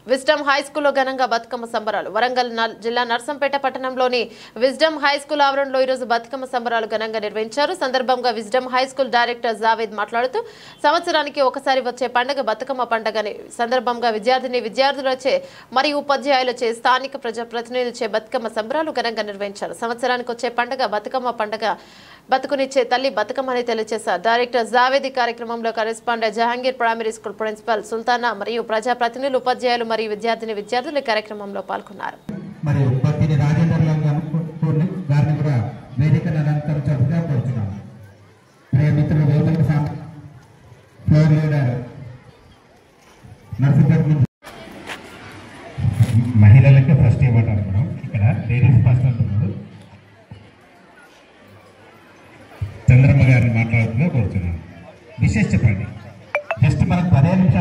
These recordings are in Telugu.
విజ్డమ్ హై స్కూల్లో ఘనంగా బతుకమ్మ సంబరాలు వరంగల్ నల్- జిల్లా నర్సంపేట పట్టణంలోని విజ్డమ్ హై స్కూల్ ఆవరణలో ఈరోజు బతుకమ్మ సంబరాలు ఘనంగా నిర్వహించారు సందర్భంగా wisdom high school director Javed మాట్లాడుతూ సంవత్సరానికి ఒకసారి వచ్చే పండుగ బతుకమ్మ పండుగని సందర్భంగా విద్యార్థిని విద్యార్థులచే మరియు ఉపాధ్యాయులచే స్థానిక ప్రజాప్రతినిధులచే బతుకమ్మ సంబరాలు ఘనంగా నిర్వహించారు సంవత్సరానికి వచ్చే పండుగ బతుకమ్మ పండుగ బతుకునిచ్చే తల్లి బతుకమ్మని తెలియజేశారు డైరెక్టర్ జావేద్ ఈ కార్యక్రమంలో correspondent Jahangir primary school principal Sultana మరియు ప్రజాప్రతినిధులు ఉపాధ్యాయులు మరియు విద్యార్థిని విద్యార్థులు ఈ కార్యక్రమంలో పాల్గొన్నారు మరియు పత్తిని రాజేంద్ర గారిని కూడా వేదికను అలంకరించబడిగా కోరుతున్నాను ప్రియ మిత్రులు వేదిక సాం- ఫ్లోర్ లీడర్ నర్సింపేట నుంచి మహిళలకే ఫస్ట్ ఇవ్వటం మనం ఇక్కడ లేడీస్ ఫస్ట్ అంటున్నారు చంద్రమ్మ గారిని మాట్లాడుతున్నా కోరుతున్నాను విశేష చెప్పండి జస్ట్ మనకు పదిహేను నిమిషాలు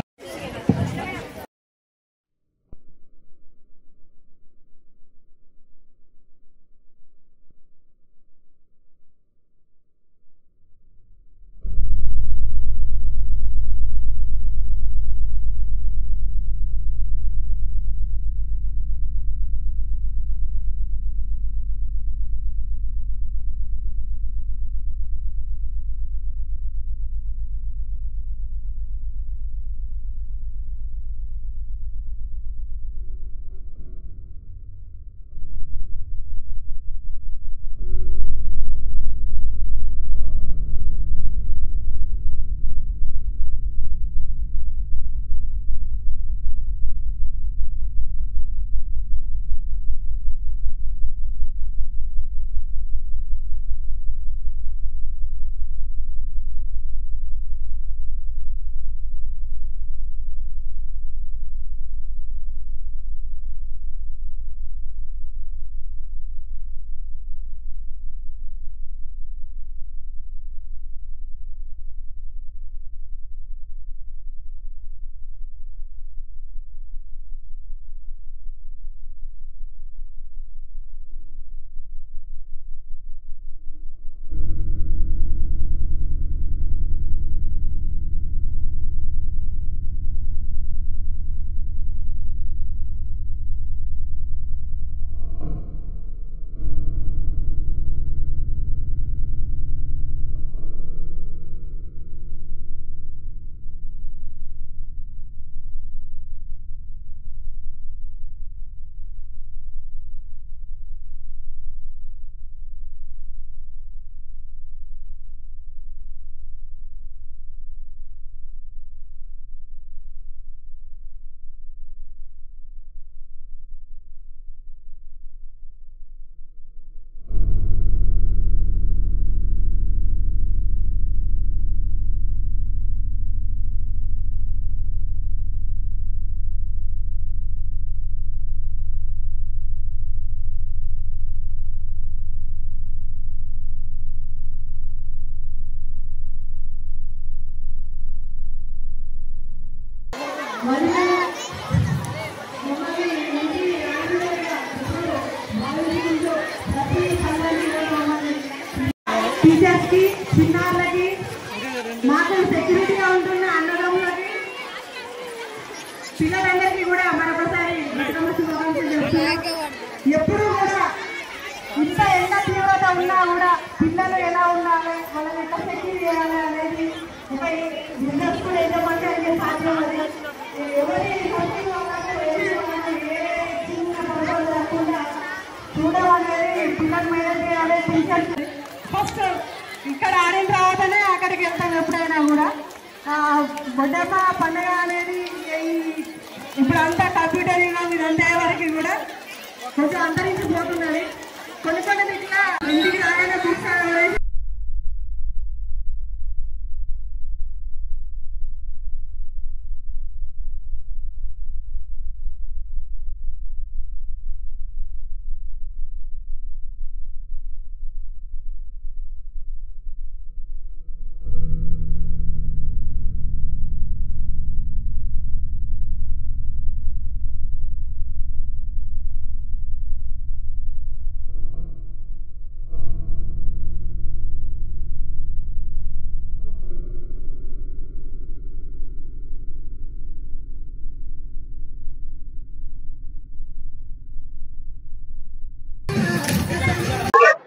టీచర్స్ కి చిన్నారులకి మాకు సెక్యూరిటీగా ఉంటున్న అన్నదమ్ములకి పిల్లలందరికీ కూడా మరొకసారి బతుకమ్మ శుభాకాంక్షలు చెప్తున్నాం ఎప్పుడు కూడా ఇంత ఎండ తీవ్రత ఉన్నా కూడా పిల్లలు ఎలా ఉండాలి వాళ్ళని ఎట్లా సెక్యూర్ చేయాలి అనేది ఒక బిజినెస్ కూడా ఏదమంటే అది సాధ్యం అది ఎవరి కంపెనీ వాళ్ళకి ఏది వాళ్ళకి ఏ చిన్న పొరపాటు లేకుండా చూడమనేది పిల్లలు మేనేజ్ చేయాలి టీచర్స్ ఫస్ట్ ఇక్కడ ఆడిన తర్వాతనే అక్కడికి వెళ్తాం ఎప్పుడైనా కూడా ఆ, బొడ్డమ్మ పండుగ అనేది ఈ- ఇప్పుడు అంతా కంప్యూటర్ యుగం ఇదంతా వరకు కూడా కొంచెం అంతరించిపోతున్నది కొన్ని కొన్ని ఇట్లా ఇంటికి రాగానే కూర్చోవాలి శ్రీ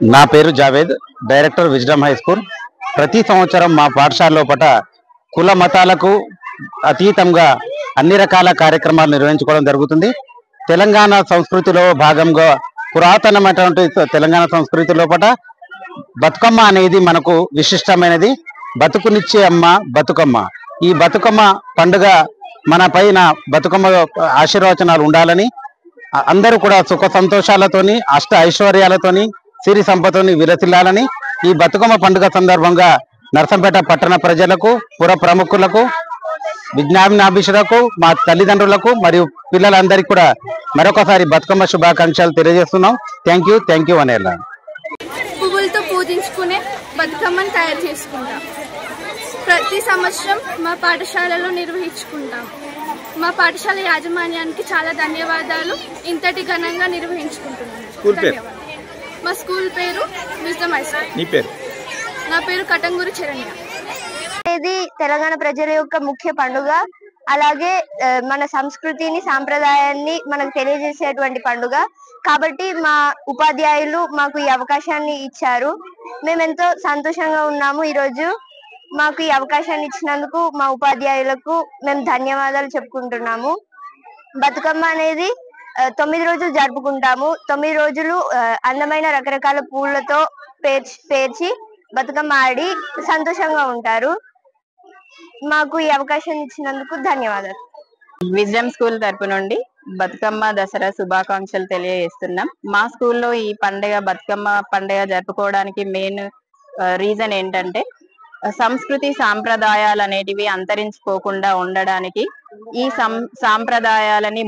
నా పేరు Javed director wisdom high school ప్రతి సంవత్సరం మా పాఠశాల లోపల కుల మతాలకు అతీతంగా అన్ని రకాల కార్యక్రమాలు నిర్వహించుకోవడం జరుగుతుంది తెలంగాణ సంస్కృతిలో భాగంగా పురాతనమైనటువంటి తెలంగాణ సంస్కృతి లోపల బతుకమ్మ అనేది మనకు విశిష్టమైనది బతుకునిచ్చే అమ్మ బతుకమ్మ ఈ బతుకమ్మ పండుగ మన పైన బతుకమ్మ ఆశీర్వచనాలు ఉండాలని అ- అందరూ కూడా సుఖ సంతోషాలతోని అష్ట ఐశ్వర్యాలతోని సిరి సంపదతోని విరసిల్లాలని ఈ బతుకమ్మ పండుగ సందర్భంగా నర్సంపేట పట్టణ ప్రజలకు పుర ప్రముఖులకు విజ్ఞానాభిషులకు మా తల్లిదండ్రులకు మరియు పిల్లలందరికీ కూడా మరొకసారి బతుకమ్మ శుభాకాంక్షలు తెలియజేస్తున్నాం థ్యాంక్ యూ థ్యాంక్ యూ అనేలా పువ్వులతో పూజించుకునే బతుకమ్మను తయారు చేసుకుంటాం ప్రతి సంవత్సరం మా పాఠశాలలో నిర్వహించుకుంటాం మా పాఠశాల యాజమాన్యానికి చాలా ధన్యవాదాలు ఇంతటి ఘనంగా నిర్వహించుకుంటున్నాం స్కూల్ పేరు? ధన్యవాదాలు. మా స్కూల్ పేరు విజ్డమ్ హై స్కూల్ నీ పేరు నా పేరు కటంగూరి చరణ్య అనేది తెలంగాణ ప్రజల యొక్క ముఖ్య పండుగ అలాగే ఆ, మన సంస్కృతిని సాంప్రదాయాన్ని మనకు తెలియజేసేటువంటి పండుగ కాబట్టి మా ఉపాధ్యాయులు మాకు ఈ అవకాశాన్ని ఇచ్చారు మేము ఎంతో సంతోషంగా ఉన్నాము ఈరోజు మాకు ఈ అవకాశాన్ని ఇచ్చినందుకు మా ఉపాధ్యాయులకు మేము ధన్యవాదాలు చెప్పుకుంటున్నాము బతుకమ్మ అనేది ఆ, తొమ్మిది రోజులు జరుపుకుంటాము తొమ్మిది రోజులు ఆ, అందమైన రకరకాల పూలతో పేర్చి పేర్చి బతుకమ్మ ఆడి సంతోషంగా ఉంటారు మాకు ఈ అవకాశం ఇచ్చినందుకు ధన్యవాదాలు విజ్డమ్ స్కూల్ తరపు నుండి బతుకమ్మ దసరా శుభాకాంక్షలు తెలియజేస్తున్నాం మా స్కూల్లో ఈ పండుగ బతుకమ్మ పండుగ జరుపుకోవడానికి మెయిన్ రీజన్ ఏంటంటే ఆ, సంస్కృతి సాంప్రదాయాలు అనేటివి అంతరించిపోకుండా ఉండడానికి ఈ సం సాంప్రదాయాలని